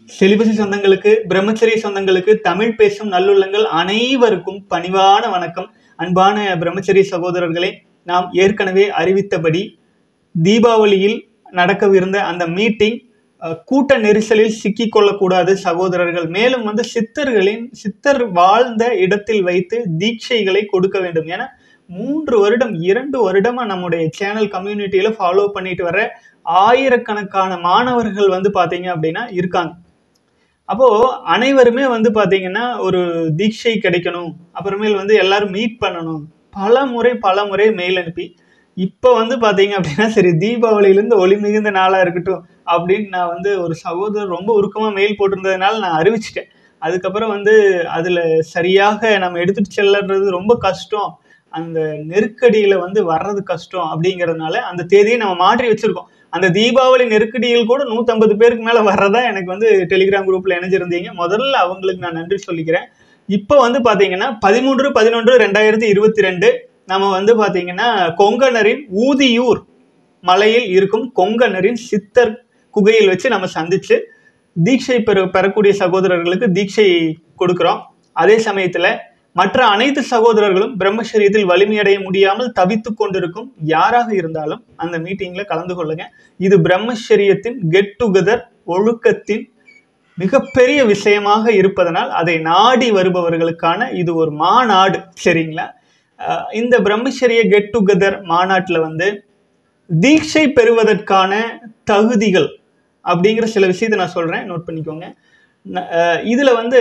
செலிபசி சொந்தங்களுக்கு பிரம்மச்சரிய சொந்தங்களுக்கு தமிழ் பேசும் நல்லுள்ளங்கள் அனைவருக்கும் பணிவான வணக்கம் அன்பான பிரம்மச்சரிய சகோதரர்களே நாம் ஏற்கனவே அறிவித்தபடி தீபாவளியில் நடக்கவிருந்த அந்த மீட்டிங் அஹ், கூட்ட நெரிசலில் சிக்கிக் கொள்ளக்கூடாது சகோதரர்கள் மேலும் வந்து சித்தர்களின் சித்தர் வாழ்ந்த இடத்தில் வைத்து தீட்சைகளை கொடுக்க வேண்டும் என மூன்று வருடம் இரண்டு வருடமா நம்முடைய சேனல் கம்யூனிட்டியில ஃபாலோ பண்ணிட்டு வர ஆயிரக்கணக்கான மாணவர்கள் வந்து பாத்தீங்க அப்படின்னா இருக்காங்க அப்போ அனைவருமே வந்து பாத்தீங்கன்னா ஒரு தீட்சை கிடைக்கணும் அப்புறமேல் வந்து எல்லாரும் மீட் பண்ணணும் பல முறை பல முறை மெயில் அனுப்பி இப்போ வந்து பாத்தீங்க அப்படின்னா சரி தீபாவளியிலேருந்து ஒளி மிகுந்த நாளா இருக்கட்டும் அப்படின்னு நான் வந்து ஒரு சகோதரர் ரொம்ப உருக்கமா மெயில் போட்டிருந்ததுனால நான் அறிவிச்சிட்டேன் அதுக்கப்புறம் வந்து அதுல சரியாக நம்ம எடுத்துட்டு செல்லறது ரொம்ப கஷ்டம் அந்த நெருக்கடியில வந்து வர்றது கஷ்டம் அப்படிங்கறதுனால அந்த தேதியை நம்ம மாற்றி வச்சிருக்கோம் அந்த தீபாவளி நெருக்கடியில் கூட 150 பேருக்கு மேல வர்றதா எனக்கு வந்து டெலிகிராம் குரூப்ல இணைஞ்சிருந்தீங்க முதல்ல அவங்களுக்கு நான் நன்றி சொல்லிக்கிறேன் இப்போ வந்து பாத்தீங்கன்னா பதிமூன்று பதினொன்று ரெண்டாயிரத்தி இருபத்தி ரெண்டு நம்ம வந்து பாத்தீங்கன்னா கொங்கணரின் ஊதியூர் மலையில் இருக்கும் கொங்கணரின் சித்தர் குகையில் வச்சு நம்ம சந்திச்சு தீட்சை பெற பெறக்கூடிய சகோதரர்களுக்கு தீட்சை கொடுக்கிறோம் அதே சமயத்துல மற்ற அனைத்து சகோதரர்களும் பிரம்மச்சரியத்தில் வலிமையடைய முடியாமல் தவித்துக் கொண்டிருக்கும் யாராக இருந்தாலும் அந்த மீட்டிங்ல கலந்து கொள்ளுங்க இது பிரம்மச்சரியத்தின் கெட் டுகெதர் ஒழுக்கத்தின் மிகப்பெரிய விஷயமாக இருப்பதனால் அதை நாடி வருபவர்களுக்கான இது ஒரு மாநாடு சரிங்களா அஹ் இந்த பிரம்மச்சரிய கெட் டுகெதர் மாநாட்டில் வந்து தீட்சை பெறுவதற்கான தகுதிகள் அப்படிங்கிற சில விஷயத்தை நான் சொல்றேன் நோட் பண்ணிக்கோங்க ந- அஹ் இதுல வந்து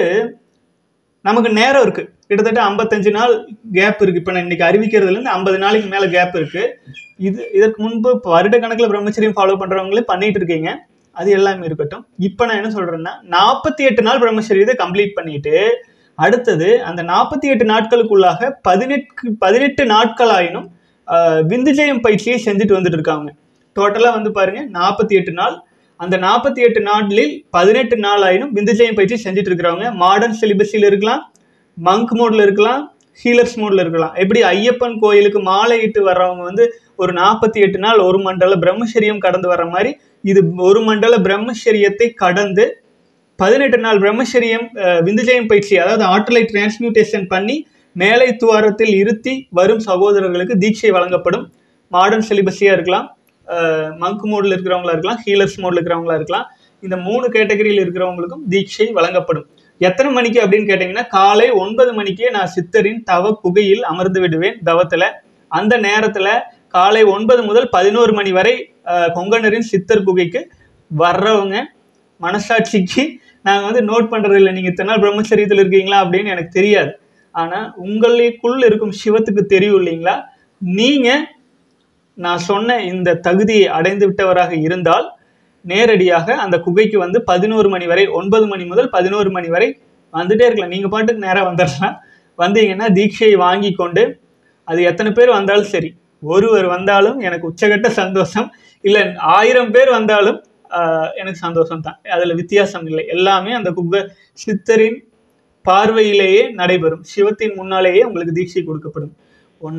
நமக்கு நேரம் இருக்கு கிட்டத்தட்ட ஐம்பத்தஞ்சு நாள் கேப் இருக்கு இப்போ நான் இன்னைக்கு அறிவிக்கிறதுல இருந்து ஐம்பது நாளைக்கு மேல கேப் இருக்கு இது இதற்கு முன்பு இப்போ வருட கணக்கில் பிரம்மச்சரியம் ஃபாலோ பண்றவங்களே பண்ணிட்டு இருக்கீங்க அது எல்லாமே இருக்கட்டும் இப்போ நான் என்ன சொல்றேன்னா நாற்பத்தி எட்டு நாள் பிரம்மச்சரியத்தை கம்ப்ளீட் பண்ணிட்டு அடுத்தது அந்த நாற்பத்தி எட்டு நாட்களுக்குள்ளாக பதினெட்டு பதினெட்டு நாட்கள் ஆயினும் ஆஹ், விந்துஜயம் பயிற்சியை செஞ்சுட்டு வந்துட்டு இருக்காங்க டோட்டலா வந்து பாருங்க நாற்பத்தி எட்டு நாள் அந்த நாற்பத்தி எட்டு நாட்களில் பதினெட்டு நாள் ஆயினும் விந்துஜயம் பயிற்சி செஞ்சுட்டு இருக்கிறவங்க மாடர்ன் சிலிபஸில் இருக்கலாம் மங்க் மோட்ல இருக்கலாம் ஹீலர்ஸ் மோட்ல இருக்கலாம் எப்படி ஐயப்பன் கோயிலுக்கு மாலை இட்டு வர்றவங்க வந்து ஒரு நாற்பத்தி எட்டு நாள் ஒரு மண்டல பிரம்மச்சரியம் கடந்து வர்ற மாதிரி இது ஒரு மண்டல பிரம்மச்சரியத்தை கடந்து பதினெட்டு நாள் பிரம்மச்சரியம் அஹ், விந்துஜயம் பயிற்சி அதாவது ஆற்றலை டிரான்ஸ்மியூட்டேஷன் பண்ணி மேலை துவாரத்தில் இருத்தி வரும் சகோதரர்களுக்கு தீட்சை வழங்கப்படும் மாடர்ன் சிலிபஸியா இருக்கலாம் மங்க் மோட்ல இருக்கிறவங்களா இருக்கலாம் ஹீலர்ஸ் மோட்ல இருக்கிறவங்களா இருக்கலாம் இந்த மூணு கேட்டகரியில் இருக்கிறவங்களுக்கும் தீட்சை வழங்கப்படும் எத்தனை மணிக்கு அப்படின்னு கேட்டிங்கன்னா காலை ஒன்பது மணிக்கே நான் சித்தரின் தவ குகையில் அமர்ந்து விடுவேன் தவத்துல அந்த நேரத்துல காலை ஒன்பது முதல் பதினோரு மணி வரை அஹ், கொங்கணரின் சித்தர் குகைக்கு வர்றவங்க மனசாட்சிக்கு நாங்கள் வந்து நோட் பண்றது இல்லை நீங்க இத்தனை நாள் பிரம்மச்சரியத்தில் இருக்கீங்களா அப்படின்னு எனக்கு தெரியாது ஆனா உங்களுக்குள் இருக்கும் சிவத்துக்கு தெரியும் இல்லைங்களா நீங்க நான் சொன்ன இந்த தகுதியை அடைந்து விட்டவராக இருந்தால் நேரடியாக அந்த குகைக்கு வந்து பதினோரு மணி வரை ஒன்பது மணி முதல் பதினோரு மணி வரை வந்துட்டே இருக்கலாம் நீங்க பாட்டுக்கு நேரா வந்துடலாம் வந்தீங்கன்னா தீட்சையை வாங்கி கொண்டு அது எத்தனை பேர் வந்தாலும் சரி ஒருவர் வந்தாலும் எனக்கு உச்சகட்ட சந்தோஷம் இல்லை ஆயிரம் பேர் வந்தாலும் ஆஹ், எனக்கு சந்தோஷம் தான் அதுல வித்தியாசம் இல்லை எல்லாமே அந்த குகை சித்தரின் பார்வையிலேயே நடைபெறும் சிவத்தின் முன்னாலேயே உங்களுக்கு தீட்சை கொடுக்கப்படும் ஒண்ணு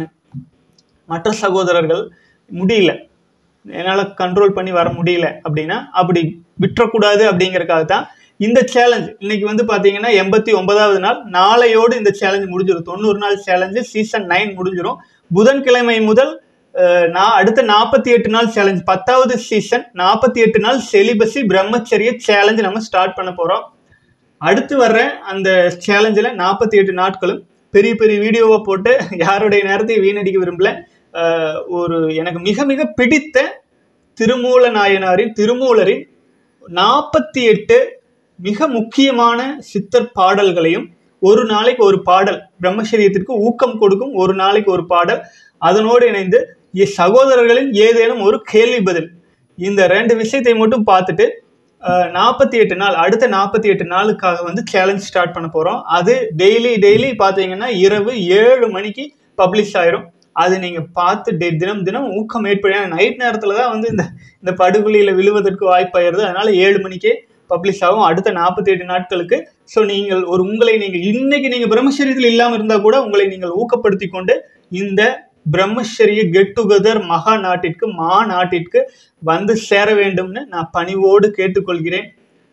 மற்ற சகோதரர்கள் முடியல என்னால் கண்ட்ரோல் பண்ணி வர முடியல அப்படின்னா அப்படி விட்டுறக்கூடாது அப்படிங்கறதுக்காக தான் இந்த சேலஞ்ச் இன்னைக்கு வந்து பாத்தீங்கன்னா எண்பத்தி ஒன்பதாவது நாள் நாளையோடு இந்த சேலஞ்ச் முடிஞ்சிடும் தொண்ணூறு நாள் சேலஞ்சு சீசன் நைன் முடிஞ்சிடும் புதன்கிழமை முதல் அஹ், நான் அடுத்த நாற்பத்தி எட்டு நாள் சேலஞ்ச் பத்தாவது சீசன் நாற்பத்தி எட்டு நாள் செலிபஸி பிரம்மச்சரிய சேலஞ்ச் நம்ம ஸ்டார்ட் பண்ண போறோம் அடுத்து வர்ற அந்த சேலஞ்சில் நாற்பத்தி எட்டு நாட்களும் பெரிய பெரிய வீடியோவை போட்டு யாருடைய நேரத்தையும் வீணடிக்க விரும்பல அஹ், ஒரு எனக்கு மிக மிக பிடித்த திருமூல நாயனாரின் திருமூலரின் நாற்பத்தி எட்டு மிக முக்கியமான சித்தர் பாடல்களையும் ஒரு நாளைக்கு ஒரு பாடல் பிரம்மச்சரியத்திற்கு ஊக்கம் கொடுக்கும் ஒரு நாளைக்கு ஒரு பாடல் அதனோடு இணைந்து இ- சகோதரர்களின் ஏதேனும் ஒரு கேள்வி பதில் இந்த ரெண்டு விஷயத்தை மட்டும் பார்த்துட்டு நாற்பத்தி எட்டு நாள் அடுத்த நாற்பத்தி எட்டு நாளுக்காக வந்து சேலஞ்ச் ஸ்டார்ட் பண்ண போறோம் அது டெய்லி டெய்லி பார்த்தீங்கன்னா இரவு ஏழு மணிக்கு பப்ளிஷ் ஆயிரும் அது நீங்க பார்த்து டே தினம் தினம் ஊக்கம் ஏற்படும் நைட் நேரத்துல தான் வந்து இந்த இந்த படுகொலியில விழுவதற்கு வாய்ப்பாயிருது அதனால ஏழு மணிக்கே பப்ளிஷ் ஆகும் அடுத்த நாற்பத்தி எட்டு நாட்களுக்கு ஸோ நீங்கள் ஒரு உங்களை நீங்கள் இன்னைக்கு நீங்கள் பிரம்மச்சரியத்தில் இல்லாமல் இருந்தால் கூட உங்களை நீங்கள் ஊக்கப்படுத்தி கொண்டு இந்த பிரம்மச்சரிய கெட் டுகெதர் மகா நாட்டிற்கு மா நாட்டிற்கு வந்து சேர வேண்டும்னு நான் பணிவோடு கேட்டுக்கொள்கிறேன்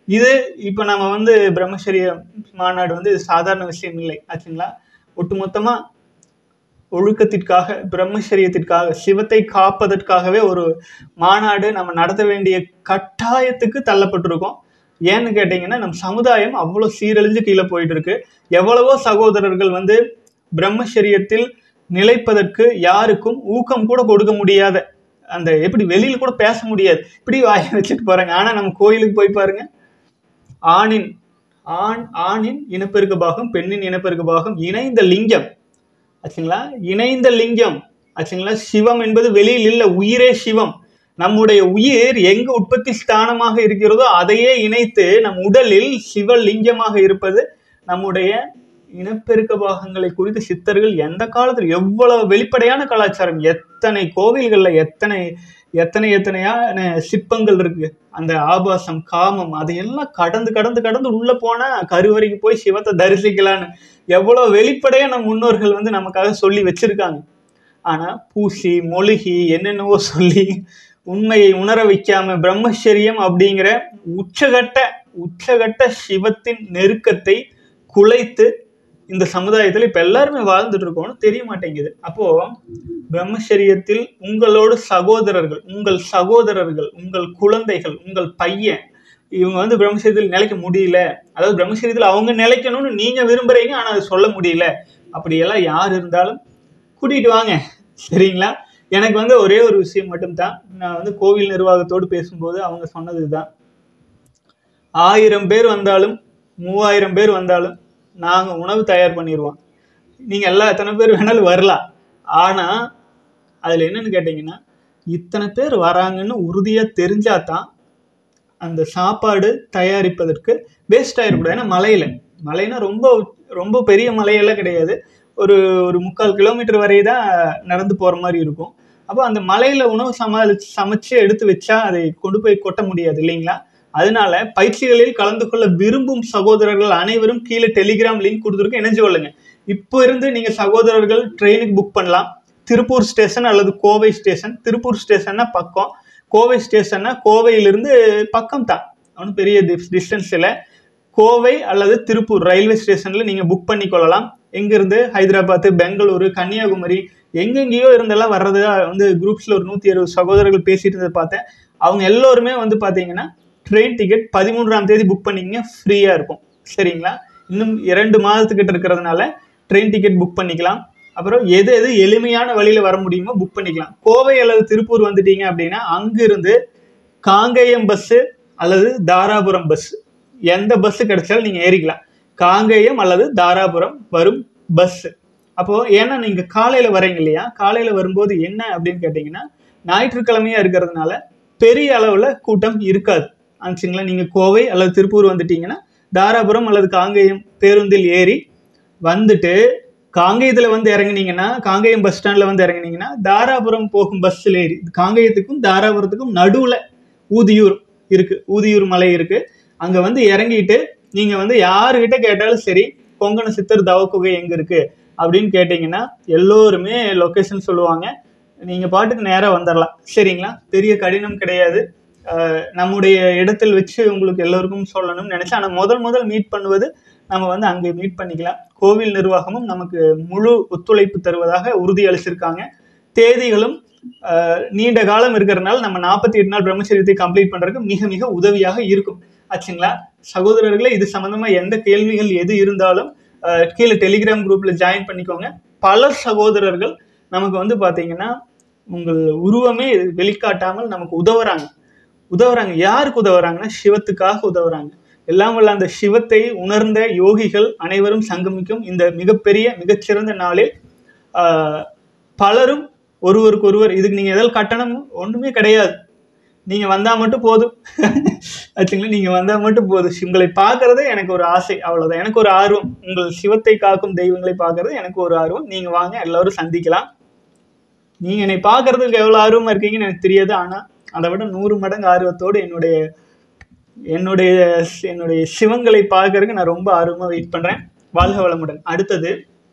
இது இப்போ நம்ம வந்து பிரம்மச்சரிய மாநாடு வந்து இது சாதாரண விஷயம் இல்லை ஆச்சுங்களா ஒட்டுமொத்தமா ஒழுக்கத்திற்காக பிரம்மச்சரியத்திற்காக சிவத்தை காப்பதற்காகவே ஒரு மாநாடு நம்ம நடத்த வேண்டிய கட்டாயத்துக்கு தள்ளப்பட்டிருக்கோம் ஏன்னு கேட்டிங்கன்னா நம்ம சமுதாயம் அவ்வளோ சீரழிஞ்சு கீழே போயிட்டு இருக்கு எவ்வளவோ சகோதரர்கள் வந்து பிரம்மச்சரியத்தில் நிலைப்பதற்கு யாருக்கும் ஊக்கம் கூட கொடுக்க முடியாத அந்த எப்படி வெளியில கூட பேச முடியாது இப்படி வாயை வச்சுட்டு போறாங்க ஆனா நம்ம கோயிலுக்கு போய் பாருங்க ஆணின் ஆண் ஆணின் இனப்பெருக்க பாகம் பெண்ணின் இனப்பெருக்க பாகம் இணைந்த லிங்கம் ஆச்சுங்களா இணைந்த லிங்கம் ஆச்சுங்களா சிவம் என்பது வெளியில் இல்லை உயிரே சிவம் நம்முடைய உயிர் எங்கு உற்பத்தி ஸ்தானமாக இருக்கிறதோ அதையே இணைத்து நம் உடலில் சிவலிங்கமாக இருப்பது நம்முடைய இனப்பெருக்க பாகங்களை குறித்து சித்தர்கள் எந்த காலத்தில் எவ்வளவு வெளிப்படையான கலாச்சாரம் எத்தனை கோவில்கள்ல எத்தனை எத்தனை எத்தனையான சிற்பங்கள் இருக்கு அந்த ஆபாசம் காமம் அதையெல்லாம் கடந்து கடந்து கடந்து உள்ள போனா கருவறைக்கு போய் சிவத்தை தரிசிக்கலான்னு எவ்வளவு வெளிப்படையா நம் முன்னோர்கள் வந்து நமக்காக சொல்லி வச்சிருக்காங்க ஆனா பூசி மொழிகி என்னென்னவோ சொல்லி உண்மையை உணர வைக்காம பிரம்மச்சரியம் அப்படிங்கிற உச்சகட்ட உச்சகட்ட சிவத்தின் நெருக்கத்தை குலைத்து இந்த சமுதாயத்தில் இப்ப எல்லாருமே வாழ்ந்துட்டு இருக்கோம்னு தெரிய மாட்டேங்குது அப்போ பிரம்மச்சரியத்தில் உங்களோட சகோதரர்கள் உங்கள் சகோதரர்கள் உங்கள் குழந்தைகள் உங்கள் பையன் இவங்க வந்து பிரம்மச்சரியத்தில் நிலைக்க முடியல அதாவது பிரம்மச்சரியத்தில் அவங்க நிலைக்கணும்னு நீங்க விரும்புறீங்க ஆனா அது சொல்ல முடியல அப்படியெல்லாம் யார் இருந்தாலும் கூட்டிட்டு வாங்க சரிங்களா எனக்கு வந்து ஒரே ஒரு விஷயம் மட்டும்தான் நான் வந்து கோவில் நிர்வாகத்தோடு பேசும்போது அவங்க சொன்னது இதுதான் ஆயிரம் பேர் வந்தாலும் மூவாயிரம் பேர் வந்தாலும் நாங்கள் உணவு தயார் பண்ணிடுவோம் நீங்கள் எல்லா எத்தனை பேர் வேணாலும் வரலாம் ஆனால் அதில் என்னன்னு கேட்டிங்கன்னா இத்தனை பேர் வராங்கன்னு உறுதியாக தெரிஞ்சாதான் அந்த சாப்பாடு தயாரிப்பதற்கு வேஸ்ட் ஆயிடக்கூடாது ஏன்னா மலையில் மலைனா ரொம்ப ரொம்ப பெரிய மலையெல்லாம் கிடையாது ஒரு ஒரு முக்கால் கிலோமீட்டர் வரை தான் நடந்து போகிற மாதிரி இருக்கும் அப்போ அந்த மலையில் உணவு சமாளிச்சு சமைச்சு எடுத்து வச்சா அதை கொண்டு போய் கொட்ட முடியாது இல்லைங்களா அதனால பயிற்சிகளில் கலந்து கொள்ள விரும்பும் சகோதரர்கள் அனைவரும் கீழே டெலிகிராம் லிங்க் கொடுத்துருக்கு இணைஞ்சு கொள்ளுங்க இப்போ இருந்து நீங்க சகோதரர்கள் ட்ரெயினுக்கு புக் பண்ணலாம் திருப்பூர் ஸ்டேஷன் அல்லது கோவை ஸ்டேஷன் திருப்பூர் ஸ்டேஷன்னா பக்கம் கோவை ஸ்டேஷன்னா கோவையிலிருந்து பக்கம் தான் ஒன்றும் பெரிய டிஸ்டன்ஸ் இல்லை கோவை அல்லது திருப்பூர் ரயில்வே ஸ்டேஷன்ல நீங்க புக் பண்ணி கொள்ளலாம் எங்கிருந்து ஹைதராபாத் பெங்களூரு கன்னியாகுமரி எங்கெங்கேயோ இருந்தெல்லாம் வர்றதா வந்து குரூப்ஸ்ல ஒரு நூத்தி அறுபது சகோதரர்கள் பேசிட்டு இருந்ததை பார்த்தேன் அவங்க எல்லோருமே வந்து பாத்தீங்கன்னா ட்ரெயின் டிக்கெட் பதிமூன்றாம் தேதி புக் பண்ணிக்கங்க ஃப்ரீயா இருக்கும் சரிங்களா இன்னும் இரண்டு மாதத்துக்கிட்ட இருக்கிறதுனால ட்ரெயின் டிக்கெட் புக் பண்ணிக்கலாம் அப்புறம் எது எது எளிமையான வழியில வர முடியுமோ புக் பண்ணிக்கலாம் கோவை அல்லது திருப்பூர் வந்துட்டீங்க அப்படின்னா அங்கிருந்து காங்கேயம் பஸ்ஸு அல்லது தாராபுரம் பஸ் எந்த பஸ் கிடைச்சாலும் நீங்க ஏறிக்கலாம் காங்கேயம் அல்லது தாராபுரம் வரும் பஸ் அப்போ ஏன்னா நீங்க காலையில வரீங்க இல்லையா காலையில வரும்போது என்ன அப்படின்னு கேட்டீங்கன்னா ஞாயிற்றுக்கிழமையா இருக்கிறதுனால பெரிய அளவுல கூட்டம் இருக்காது ஆச்சுங்களா நீங்க கோவை அல்லது திருப்பூர் வந்துட்டீங்கன்னா தாராபுரம் அல்லது காங்கேயம் பேருந்தில் ஏறி வந்துட்டு காங்கேயத்துல வந்து இறங்குனீங்கன்னா காங்கேயம் பஸ் ஸ்டாண்ட்ல வந்து இறங்குனீங்கன்னா தாராபுரம் போகும் பஸ்ஸில் ஏறி காங்கேயத்துக்கும் தாராபுரத்துக்கும் நடுவுல ஊதியூர் இருக்கு ஊதியூர் மலை இருக்கு அங்க வந்து இறங்கிட்டு நீங்க வந்து யாருகிட்ட கேட்டாலும் சரி கொங்கண சித்தர் தவக்குகை எங்க இருக்கு அப்படின்னு கேட்டீங்கன்னா எல்லோருமே லொகேஷன் சொல்லுவாங்க நீங்க பாட்டுக்கு நேரா வந்துடலாம் சரிங்களா பெரிய கடினம் கிடையாது அஹ் நம்முடைய இடத்தில் வச்சு உங்களுக்கு எல்லோருக்கும் சொல்லணும்னு நினைச்சேன் ஆனா முதல் முதல் மீட் பண்ணுவது நம்ம வந்து அங்கே மீட் பண்ணிக்கலாம் கோவில் நிர்வாகமும் நமக்கு முழு ஒத்துழைப்பு தருவதாக உறுதி அளிச்சிருக்காங்க தேதிகளும் அஹ், நீண்ட காலம் இருக்கிறதுனால நம்ம நாற்பத்தி எட்டு நாள் பிரம்மச்சரியத்தை கம்ப்ளீட் பண்றதுக்கு மிக மிக உதவியாக இருக்கும் ஆச்சுங்களா சகோதரர்களே இது சம்பந்தமா எந்த கேள்விகள் எது இருந்தாலும் அஹ், கீழே டெலிகிராம் குரூப்ல ஜாயின் பண்ணிக்கோங்க பல சகோதரர்கள் நமக்கு வந்து பாத்தீங்கன்னா உங்கள் உருவமே வெளிக்காட்டாமல் நமக்கு உதவுறாங்க உதவுறாங்க யாருக்கு உதவுறாங்கன்னா சிவத்துக்காக உதவுறாங்க எல்லாம் வல்ல அந்த சிவத்தை உணர்ந்த யோகிகள் அனைவரும் சங்கமிக்கும் இந்த மிகப்பெரிய மிகச்சிறந்த நாளில் ஆஹ், பலரும் ஒருவருக்கு ஒருவர் இதுக்கு நீங்க எதாவது கட்டணம் ஒண்ணுமே கிடையாது நீங்க வந்தா மட்டும் போதும் ஆச்சுங்களா நீங்க வந்தா மட்டும் போதும் உங்களை பார்க்கறதே எனக்கு ஒரு ஆசை அவ்வளவுதான் எனக்கு ஒரு ஆர்வம் உங்கள் சிவத்தை காக்கும் தெய்வங்களை பார்க்கறது எனக்கு ஒரு ஆர்வம் நீங்க வாங்க எல்லாரும் சந்திக்கலாம் நீங்க என்னை பார்க்கறதுக்கு எவ்வளவு ஆர்வமா இருக்கீங்கன்னு எனக்கு தெரியாது ஆனா அதை விட நூறு மடங்கு ஆர்வத்தோடு என்னுடைய என்னுடைய என்னுடைய சிவங்களை பார்க்கறதுக்கு நான் ரொம்ப ஆர்வமா வெயிட் பண்றேன் வாழ்க வளமுடன் அடுத்தது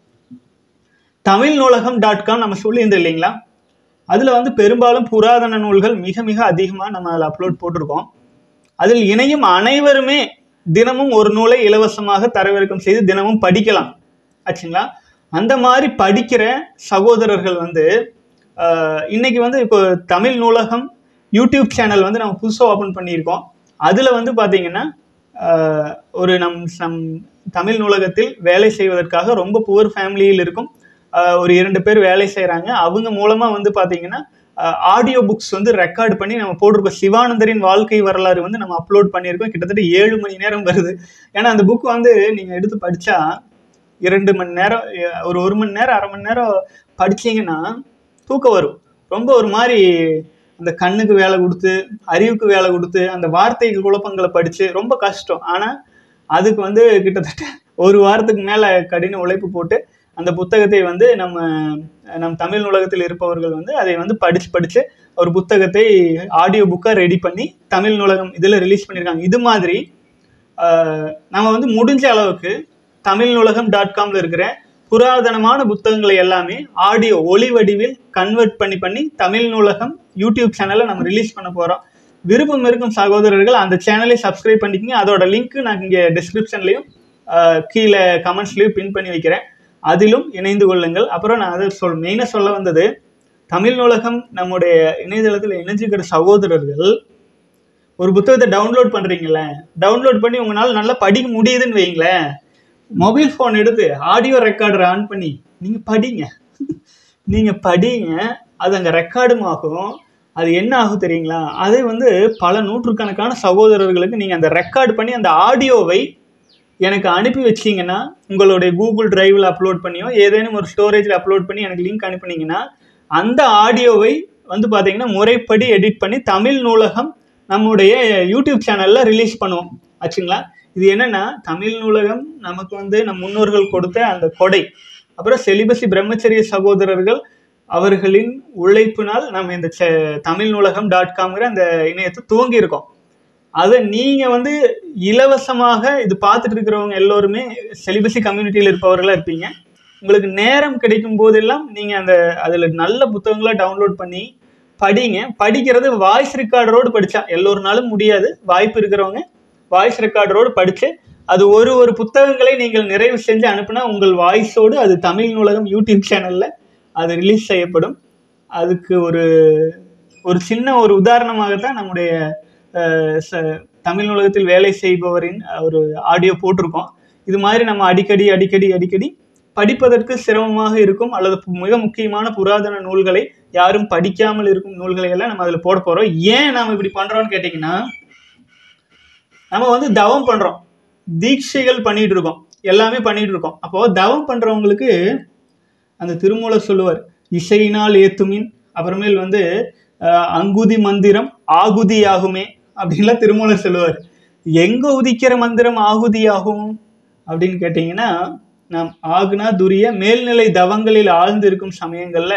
தமிழ் நூலகம் டாட் காம் நம்ம சொல்லியிருந்தோம் இல்லைங்களா அதுல வந்து பெரும்பாலும் புராதன நூல்கள் மிக மிக அதிகமா நம்ம அதில் அப்லோட் போட்டிருக்கோம் அதில் இணையும் அனைவருமே தினமும் ஒரு நூலை இலவசமாக தரவிறக்கம் செய்து தினமும் படிக்கலாம் ஆச்சுங்களா அந்த மாதிரி படிக்கிற சகோதரர்கள் வந்து ஆஹ், இன்னைக்கு வந்து இப்போ தமிழ் நூலகம் யூடியூப் சேனல் வந்து நம்ம புதுசாக ஓப்பன் பண்ணியிருக்கோம் அதில் வந்து பார்த்தீங்கன்னா ஆஹ், ஒரு நம் நம் தமிழ் நூலகத்தில் வேலை செய்வதற்காக ரொம்ப புவர் ஃபேமிலியில் இருக்கும் ஆஹ், ஒரு இரண்டு பேர் வேலை செய்கிறாங்க அவங்க மூலமாக வந்து பார்த்தீங்கன்னா ஆடியோ புக்ஸ் வந்து ரெக்கார்ட் பண்ணி நம்ம போட்டிருக்கோம் சிவானந்தரின் வாழ்க்கை வரலாறு வந்து நம்ம அப்லோட் பண்ணியிருக்கோம் கிட்டத்தட்ட ஏழு மணி நேரம் வருது ஏன்னா அந்த புக் வந்து நீங்கள் எடுத்து படித்தா இரண்டு மணி நேரம் எ- ஒரு ஒரு மணி நேரம் அரை மணி நேரம் படிச்சீங்கன்னா தூக்கம் வரும் ரொம்ப ஒரு மாதிரி அந்த கண்ணுக்கு வேலை கொடுத்து அறிவுக்கு வேலை கொடுத்து அந்த வார்த்தைகள் குழப்பங்களை படித்து ரொம்ப கஷ்டம் ஆனால் அதுக்கு வந்து கிட்டத்தட்ட ஒரு வாரத்துக்கு மேலே கடின உழைப்பு போட்டு அந்த புத்தகத்தை வந்து நம்ம நம் தமிழ் நூலகத்தில் இருப்பவர்கள் வந்து அதை வந்து படித்து படித்து ஒரு புத்தகத்தை ஆடியோ புக்காக ரெடி பண்ணி தமிழ் நூலகம் இதில் ரிலீஸ் பண்ணியிருக்காங்க இது மாதிரி ஆஹ், நம்ம வந்து முடிஞ்ச அளவுக்கு தமிழ் நூலகம் டாட் காம்ல இருக்கிற புராதனமான புத்தகங்களை எல்லாமே ஆடியோ ஒளி வடிவில் கன்வெர்ட் பண்ணி பண்ணி தமிழ் நூலகம் யூடியூப் சேனல்ல நம்ம ரிலீஸ் பண்ண போறோம் விருப்பம் இருக்கும் சகோதரர்கள் அந்த சேனலை சப்ஸ்கிரைப் பண்ணிக்கங்க அதோட லிங்க் நான் இங்கே டிஸ்கிரிப்ஷன்லையும் கீழே கமெண்ட்ஸ்லையும் பின் பண்ணி வைக்கிறேன் அதிலும் இணைந்து கொள்ளுங்கள் அப்புறம் நான் அதை சொல் மெயினாக சொல்ல வந்தது தமிழ் நூலகம் நம்முடைய இணையதளத்தில் இணைஞ்சுக்கிற சகோதரர்கள் ஒரு புத்தகத்தை டவுன்லோட் பண்றீங்கல்ல டவுன்லோட் பண்ணி உங்களால நல்லா படிக்க முடியுதுன்னு வைங்களேன் மொபைல் ஃபோன் எடுத்து ஆடியோ ரெக்கார்டர் ஆன் பண்ணி நீங்க படிங்க நீங்க படிங்க அது அங்க ரெக்கார்டும் ஆகும் அது என்ன ஆகும் தெரியுங்களா அதை வந்து பல நூற்றுக்கணக்கான சகோதரர்களுக்கு நீங்க அந்த ரெக்கார்ட் பண்ணி அந்த ஆடியோவை எனக்கு அனுப்பி வச்சீங்கன்னா உங்களுடைய கூகுள் டிரைவில் அப்லோட் பண்ணியோ ஏதேனும் ஒரு ஸ்டோரேஜில் அப்லோட் பண்ணி எனக்கு லிங்க் அனுப்புனீங்கன்னா அந்த ஆடியோவை வந்து பார்த்தீங்கன்னா முறைப்படி எடிட் பண்ணி தமிழ் நூலகம் நம்முடைய யூடியூப் சேனலில் ரிலீஸ் பண்ணுவோம் ஆச்சுங்களா இது என்னன்னா தமிழ் நூலகம் நமக்கு வந்து நம் முன்னோர்கள் கொடுத்த அந்த கொடை அப்புறம் செலிபசி பிரம்மச்சரிய சகோதரர்கள் அவர்களின் உழைப்பினால் நம்ம இந்த செ- தமிழ் நூலகம் டாட் காம்ங்கிற அந்த இணையத்தை துவங்கி இருக்கோம் அதை நீங்க வந்து இலவசமாக இது பார்த்துட்டு இருக்கிறவங்க எல்லோருமே செலிபசி கம்யூனிட்டியில் இருப்பவர்களா இருப்பீங்க உங்களுக்கு நேரம் கிடைக்கும் போதெல்லாம் நீங்க அந்த அதுல நல்ல புத்தகங்களை டவுன்லோட் பண்ணி படிங்க படிக்கிறது வாய்ஸ் ரெக்கார்டரோடு படிச்சா எல்லோருனாலும் முடியாது வாய்ப்பு இருக்கிறவங்க வாய்ஸ் ரெக்கார்டரோடு படிச்சு அது ஒரு ஒரு புத்தகங்களை நீங்கள் நிறைவு செஞ்சு அனுப்புனா உங்கள் வாய்ஸோடு அது தமிழ் நூலகம் யூடியூப் சேனல்ல அது ரிலீஸ் செய்யப்படும் அதுக்கு ஒரு ஒரு சின்ன ஒரு உதாரணமாகத்தான் நம்முடைய அஹ், ச- தமிழ் நூலகத்தில் வேலை செய்பவரின் அஹ், ஒரு ஆடியோ போட்டிருக்கோம் இது மாதிரி நம்ம அடிக்கடி அடிக்கடி அடிக்கடி படிப்பதற்கு சிரமமாக இருக்கும் அல்லது பு- மிக முக்கியமான புராதன நூல்களை யாரும் படிக்காமல் இருக்கும் நூல்களை எல்லாம் நம்ம அதில் போட போறோம் ஏன் நாம இப்படி பண்றோம்னு கேட்டிங்கன்னா நம்ம வந்து தவம் பண்றோம் தீட்சைகள் பண்ணிட்டு இருக்கோம் எல்லாமே பண்ணிட்டு இருக்கோம் அப்போ தவம் பண்றவங்களுக்கு அந்த திருமூலர் சொல்லுவார் இசையினால் ஏத்துமின் அப்புறமேல் வந்து அஹ், அங்குதி மந்திரம் ஆகுதி ஆகுமே அப்படின்லாம் திருமூலர் சொல்லுவார் எங்க உதிக்கிற மந்திரம் ஆகுதி ஆகும் அப்படின்னு கேட்டிங்கன்னா நாம் ஆகுனா துரிய மேல்நிலை தவங்களில் ஆழ்ந்து இருக்கும் சமயங்கள்ல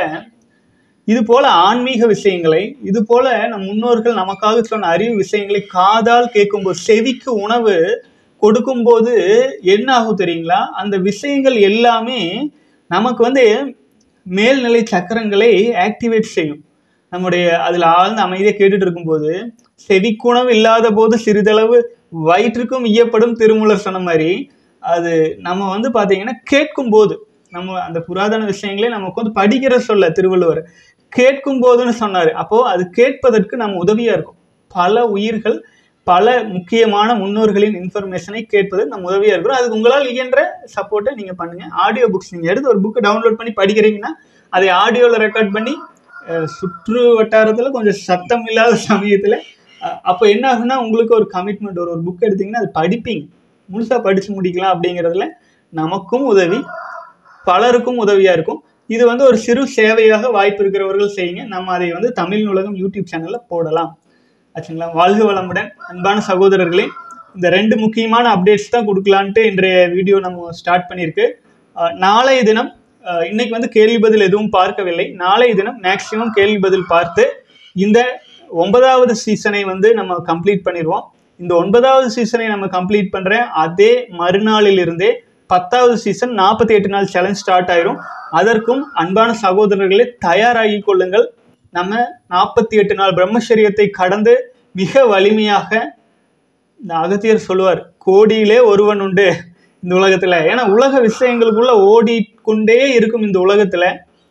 இது போல ஆன்மீக விஷயங்களை இது போல நம் முன்னோர்கள் நமக்காக சொன்ன அறிவு விஷயங்களை காதால் கேட்கும்போது செவிக்கு உணவு கொடுக்கும்போது என்ன ஆகும் தெரியுங்களா அந்த விஷயங்கள் எல்லாமே நமக்கு வந்து மேல்நிலை சக்கரங்களை ஆக்டிவேட் செய்யும் நம்முடைய அதில் ஆழ்ந்த அமைதியாக கேட்டுட்டு இருக்கும்போது செவிக்குணவு இல்லாத போது சிறிதளவு வயிற்றுக்கும் ஈயப்படும் திருமூலர் சொன்ன மாதிரி அது நம்ம வந்து பார்த்தீங்கன்னா கேட்கும்போது நம்ம அந்த புராதன விஷயங்களே நமக்கு வந்து படிக்கிற சொல்ல திருவள்ளுவர் கேட்கும் போதுன்னு சொன்னார் அப்போ அது கேட்பதற்கு நம்ம உதவியா இருக்கும் பல உயிர்கள் பல முக்கியமான முன்னோர்களின் இன்ஃபர்மேஷனை கேட்பது நம்ம உதவியா இருக்கிறோம் அதுக்கு உங்களால் இயன்ற சப்போர்ட்டை நீங்க பண்ணுங்க ஆடியோ புக்ஸ் நீங்க எடுத்து ஒரு புக்கை டவுன்லோட் பண்ணி படிக்கிறீங்கன்னா அதை ஆடியோவில் ரெக்கார்ட் பண்ணி அஹ், சுற்று வட்டாரத்துல கொஞ்சம் சத்தம் இல்லாத சமயத்துல அஹ், அப்போ என்ன ஆகுன்னா உங்களுக்கு ஒரு கமிட்மெண்ட் ஒரு ஒரு புக் எடுத்தீங்கன்னா அது படிப்பீங்க முழுசா படிச்சு முடிக்கலாம் அப்படிங்கிறதுல நமக்கும் உதவி பலருக்கும் உதவியா இருக்கும் இது வந்து ஒரு சிறு சேவையாக வாய்ப்பு இருக்கிறவர்கள் செய்யுங்க நம்ம அதை வந்து தமிழ் நூலகம் யூடியூப் சேனல்ல போடலாம் ஆச்சுங்களா வாழ்க வளமுடன் அன்பான சகோதரர்களே இந்த ரெண்டு முக்கியமான அப்டேட்ஸ் தான் கொடுக்கலான்ட்டு இன்றைய வீடியோ நம்ம ஸ்டார்ட் பண்ணியிருக்கு அஹ் நாளைய தினம் அஹ் இன்னைக்கு வந்து கேள்வி பதில் எதுவும் பார்க்கவில்லை நாளைய தினம் மேக்சிமம் கேள்வி பதில் பார்த்து இந்த ஒன்பதாவது சீசனை வந்து நம்ம கம்ப்ளீட் பண்ணிடுவோம் இந்த ஒன்பதாவது சீசனை நம்ம கம்ப்ளீட் பண்ற அதே மறுநாளில் இருந்தே பத்தாவது சீசன் நாற்பத்தி எட்டு நாள் சேலஞ்ச் ஸ்டார்ட் ஆயிரும் அதற்கும் அன்பான சகோதரர்களே தயாராகி கொள்ளுங்கள் நம்ம நாற்பத்தி எட்டு நாள் பிரம்மச்சரியத்தை கடந்து மிக வலிமையாக இந்த அகத்தியர் சொல்லுவார் கோடியிலே ஒருவன் உண்டு இந்த உலகத்துல ஏன்னா உலக விஷயங்களுக்குள்ள ஓடிக்கொண்டே இருக்கும் இந்த உலகத்துல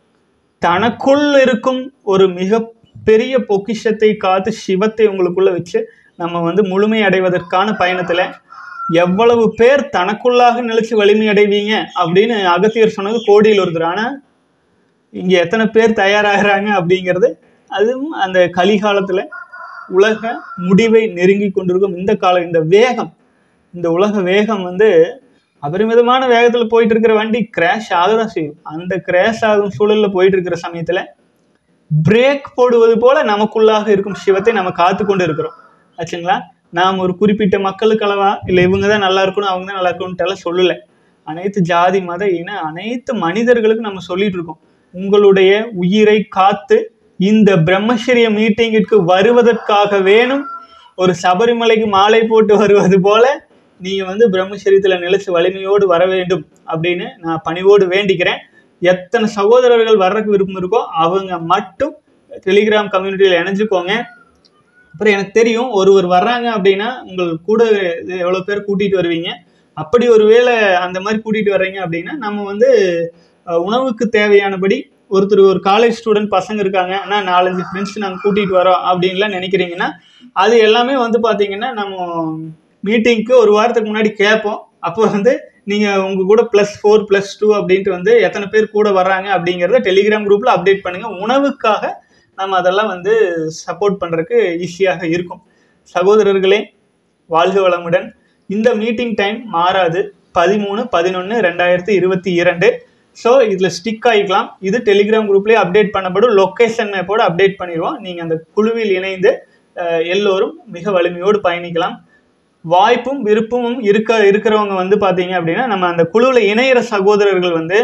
தனக்குள் இருக்கும் ஒரு மிக பெரிய பொக்கிஷத்தை காத்து சிவத்தை உங்களுக்குள்ள வச்சு நம்ம வந்து முழுமை அடைவதற்கான பயணத்துல எவ்வளவு பேர் தனக்குள்ளாக நிலைச்சு வலிமை அடைவீங்க அப்படின்னு அகத்தியர் சொன்னது கோடியில் ஒருத்தர் ஆனா இங்க எத்தனை பேர் தயாராகிறாங்க அப்படிங்கிறது அதுவும் அந்த கலிகாலத்துல உலக முடிவை நெருங்கி கொண்டிருக்கும் இந்த காலம் இந்த வேகம் இந்த உலக வேகம் வந்து அபரிமிதமான வேகத்துல போயிட்டு இருக்கிற வண்டி கிராஷ் ஆகதான் செய்யும் அந்த கிராஷ் ஆகும் சூழல்ல போயிட்டு இருக்கிற சமயத்துல பிரேக் போடுவது போல நமக்குள்ளாக இருக்கும் சிவத்தை நம்ம காத்து கொண்டு இருக்கிறோம் ஆச்சுங்களா நாம் ஒரு குறிப்பிட்ட மக்களுக்கு அளவா இல்லை இவங்க தான் நல்லா இருக்கணும் அவங்க தான் நல்லா இருக்கணும்ட்டு சொல்லல அனைத்து ஜாதி மத இன அனைத்து மனிதர்களுக்கும் நம்ம சொல்லிட்டு இருக்கோம் உங்களுடைய உயிரை காத்து இந்த பிரம்மச்சரிய மீட்டிங்கிற்கு வருவதற்காக வேணும் ஒரு சபரிமலைக்கு மாலை போட்டு வருவது போல நீங்க வந்து பிரம்மச்சரியத்துல நிலைச்சு வலிமையோடு வர வேண்டும் அப்படின்னு நான் பணிவோடு வேண்டிக்கிறேன் எத்தனை சகோதரர்கள் வர்றதுக்கு விருப்பம் இருக்கோ அவங்க மட்டும் டெலிகிராம் கம்யூனிட்டியில் இணைஞ்சுக்கோங்க அப்புறம் எனக்கு தெரியும் ஒருவர் வர்றாங்க அப்படின்னா உங்கள் கூட இது எவ்வளோ பேர் கூட்டிகிட்டு வருவீங்க அப்படி ஒருவேளை அந்த மாதிரி கூட்டிகிட்டு வர்றீங்க அப்படின்னா நம்ம வந்து அஹ், உணவுக்கு தேவையானபடி ஒருத்தர் ஒரு காலேஜ் ஸ்டூடெண்ட் பசங்க இருக்காங்க ஆனால் நாலஞ்சு ஃப்ரெண்ட்ஸ் நாங்கள் கூட்டிகிட்டு வரோம் அப்படின்லாம் நினைக்கிறீங்கன்னா அது எல்லாமே வந்து பார்த்தீங்கன்னா நம்ம மீட்டிங்க்கு ஒரு வாரத்துக்கு முன்னாடி கேட்போம் அப்போ வந்து நீங்கள் உங்கள் கூட ப்ளஸ் ஃபோர் ப்ளஸ் டூ அப்படின்ட்டு வந்து எத்தனை பேர் கூட வர்றாங்க அப்படிங்கிறத டெலிகிராம் குரூப்பில் அப்டேட் பண்ணுங்கள் உணவுக்காக நம்ம அதெல்லாம் வந்து சப்போர்ட் பண்ணுறதுக்கு ஈஸியாக இருக்கும் சகோதரர்களே வாழ்க வளமுடன் இந்த மீட்டிங் டைம் மாறாது பதிமூணு பதினொன்று ரெண்டாயிரத்தி இருபத்தி இரண்டு ஸோ இதில் ஸ்டிக் ஆகிக்கலாம் இது டெலிகிராம் குரூப்லேயே அப்டேட் பண்ணப்படும் லொக்கேஷன் மேப்போடு அப்டேட் பண்ணிடுவோம் நீங்கள் அந்த குழுவில் இணைந்து அஹ், எல்லோரும் மிக வலிமையோடு பயணிக்கலாம் வாய்ப்பும் விருப்பமும் இருக்க இருக்கிறவங்க வந்து பார்த்தீங்க அப்படின்னா நம்ம அந்த குழுவில் இணையிற சகோதரர்கள் வந்து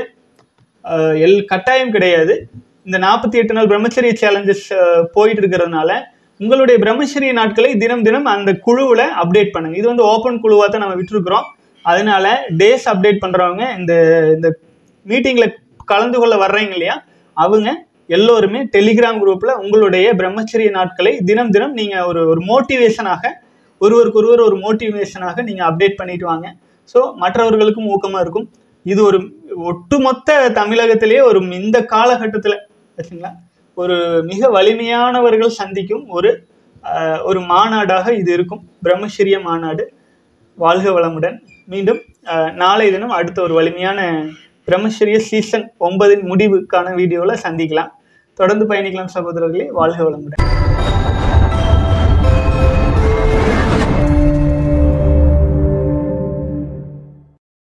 அஹ், எல் கட்டாயம் கிடையாது இந்த நாற்பத்தி எட்டு நாள் பிரம்மச்சரிய சேலஞ்சஸ் போயிட்டு இருக்கிறதுனால உங்களுடைய பிரம்மச்சரிய நாட்களை தினம் தினம் அந்த குழுவில் அப்டேட் பண்ணுங்க இது வந்து ஓப்பன் குழுவாக தான் நம்ம விட்டுருக்குறோம் அதனால டேஸ் அப்டேட் பண்ணுறவங்க இந்த இந்த மீட்டிங்கில் கலந்து கொள்ள வர்றீங்க இல்லையா அவங்க எல்லோருமே டெலிகிராம் குரூப்பில் உங்களுடைய பிரம்மச்சரிய நாட்களை தினம் தினம் நீங்கள் ஒரு ஒரு மோட்டிவேஷனாக ஒருவருக்கு ஒருவர் ஒரு மோட்டிவேஷனாக நீங்கள் அப்டேட் பண்ணிட்டு வாங்க ஸோ மற்றவர்களுக்கும் ஊக்கமாக இருக்கும் இது ஒரு ஒட்டுமொத்த தமிழகத்திலேயே ஒரு இந்த காலகட்டத்தில் வச்சுங்களா ஒரு மிக வலிமையானவர்கள் சந்திக்கும் ஒரு ஆஹ், ஒரு மாநாடாக இது இருக்கும் பிரம்மச்சரிய மாநாடு வாழ்க வளமுடன் மீண்டும் ஆஹ், நாளை தினம் அடுத்த ஒரு வலிமையான பிரம்மச்சரிய சீசன் ஒன்பதின் முடிவுக்கான வீடியோவில் சந்திக்கலாம் தொடர்ந்து பயணிக்கலாம் சகோதரர்களே வாழ்க வளமுடன்